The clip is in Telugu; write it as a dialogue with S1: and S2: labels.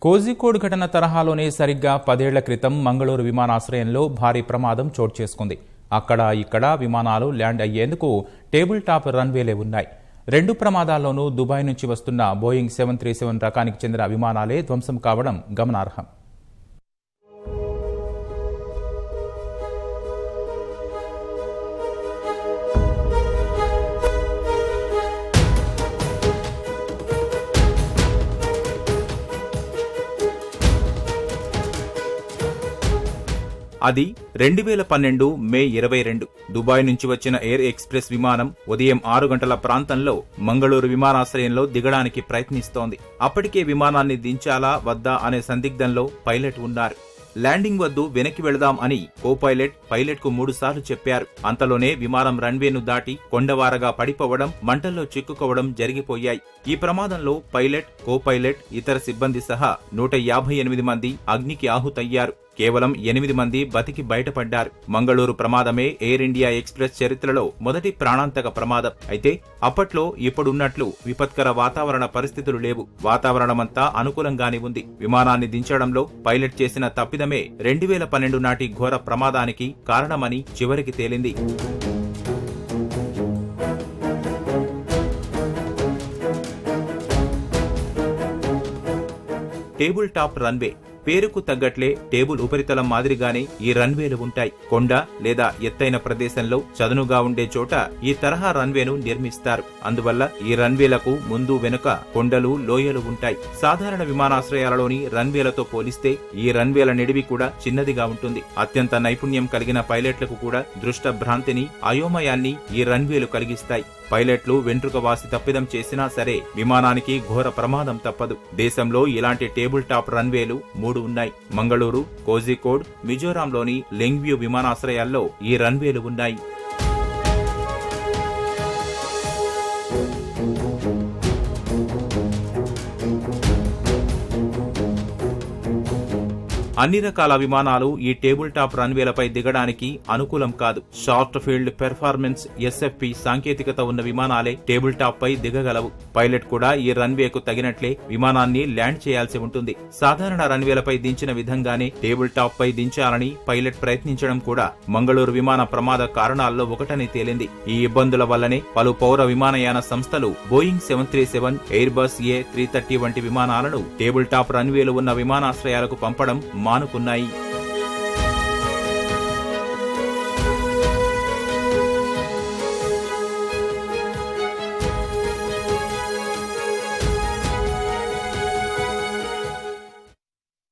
S1: కోజికోడ్ ఘటన తరహాలోనే సరిగ్గా పదేళ్ల క్రితం మంగళూరు విమానాశ్రయంలో భారీ ప్రమాదం చోటు చేసుకుంది అక్కడ ఇక్కడ విమానాలు ల్యాండ్ అయ్యేందుకు టేబుల్ టాప్ రన్వేలే ఉన్నాయి రెండు ప్రమాదాల్లోనూ దుబాయ్ నుంచి వస్తున్న బోయింగ్ సెవెన్ త్రీ సెవెన్ రకానికి చెందిన విమానాలే ధ్వంసం కావడం గమనార్హం
S2: అది రెండు వేల పన్నెండు మే ఇరవై రెండు దుబాయ్ నుంచి వచ్చిన ఎయిర్ ఎక్స్ప్రెస్ విమానం ఉదయం ఆరు గంటల ప్రాంతంలో మంగళూరు విమానాశ్రయంలో దిగడానికి ప్రయత్నిస్తోంది అప్పటికే విమానాన్ని దించాలా వద్దా అనే సందిగ్ధంలో పైలట్ ఉన్నారు ల్యాండింగ్ వద్దు వెనక్కి వెళదాం అని కో పైలట్ పైలట్ కు మూడు సార్లు చెప్పారు అంతలోనే విమానం రన్వేను దాటి కొండవారగా పడిపోవడం మంటల్లో చిక్కుకోవడం జరిగిపోయాయి ఈ ప్రమాదంలో పైలట్ కో పైలట్ ఇతర సిబ్బంది సహా నూట యాభై ఎనిమిది మంది అగ్నికి ఆహుతయ్యారు కేవలం ఎనిమిది మంది బతికి బయటపడ్డారు మంగళూరు ప్రమాదమే ఎయిర్ ఇండియా ఎక్స్ప్రెస్ చరిత్రలో మొదటి ప్రాణాంతక ప్రమాదం అయితే అప్పట్లో ఇప్పుడున్నట్లు విపత్కర వాతావరణ పరిస్థితులు లేవు వాతావరణమంతా అనుకూలంగానే ఉంది విమానాన్ని దించడంలో పైలట్ చేసిన తప్పిదమే రెండు వేల పన్నెండు నాటి ఘోర ప్రమాదానికి కారణమని చివరికి తేలింది టేబుల్ టాప్ రన్వే పేరుకు తగ్గట్లే టేబుల్ ఉపరితలం మాదిరిగానే ఈ రన్వేలు ఉంటాయి కొండ లేదా ఎత్తైన ప్రదేశంలో చదునుగా ఉండే చోట ఈ తరహా రన్వేను నిర్మిస్తారు అందువల్ల ఈ రన్వేలకు ముందు వెనుక కొండలు లోయలు ఉంటాయి సాధారణ విమానాశ్రయాలలోని రన్వేలతో పోలిస్తే ఈ రన్వేల నిడివి కూడా చిన్నదిగా ఉంటుంది అత్యంత నైపుణ్యం కలిగిన పైలట్లకు కూడా దృష్ట భ్రాంతిని అయోమయాన్ని ఈ రన్వేలు కలిగిస్తాయి పైలట్లు వెంట్రుక వాసి తప్పిదం చేసినా సరే విమానానికి ఘోర ప్రమాదం తప్పదు దేశంలో ఇలాంటి టేబుల్ టాప్ రన్వేలు మూడు ఉన్నాయి మంగళూరు కోజికోడ్ మిజోరాంలోని లెంగ్వ్యూ విమానాశ్రయాల్లో ఈ రన్వేలు ఉన్నాయి అన్ని రకాల విమానాలు ఈ టేబుల్ టాప్ రన్వేలపై దిగడానికి అనుకూలం కాదు షార్ట్ ఫీల్డ్ పెర్ఫార్మెన్స్ ఎస్ఎఫ్పి సాంకేతికత ఉన్న విమానాలే టేబుల్ టాప్ పై దిగగలవు పైలట్ కూడా ఈ రన్వేకు తగినట్లే విమానాన్ని ల్యాండ్ చేయాల్సి ఉంటుంది సాధారణ రన్వేలపై దించిన విధంగానే టేబుల్ టాప్ పై దించాలని పైలట్ ప్రయత్నించడం కూడా మంగళూరు విమాన ప్రమాద కారణాల్లో ఒకటని తేలింది ఈ ఇబ్బందుల వల్లనే పలు పౌర విమానయాన సంస్థలు Boeing seven three seven Airbus A three thirty వంటి విమానాలను టేబుల్ టాప్ రన్వేలు ఉన్న విమానాశ్రయాలకు పంపడం మానుకున్నాయి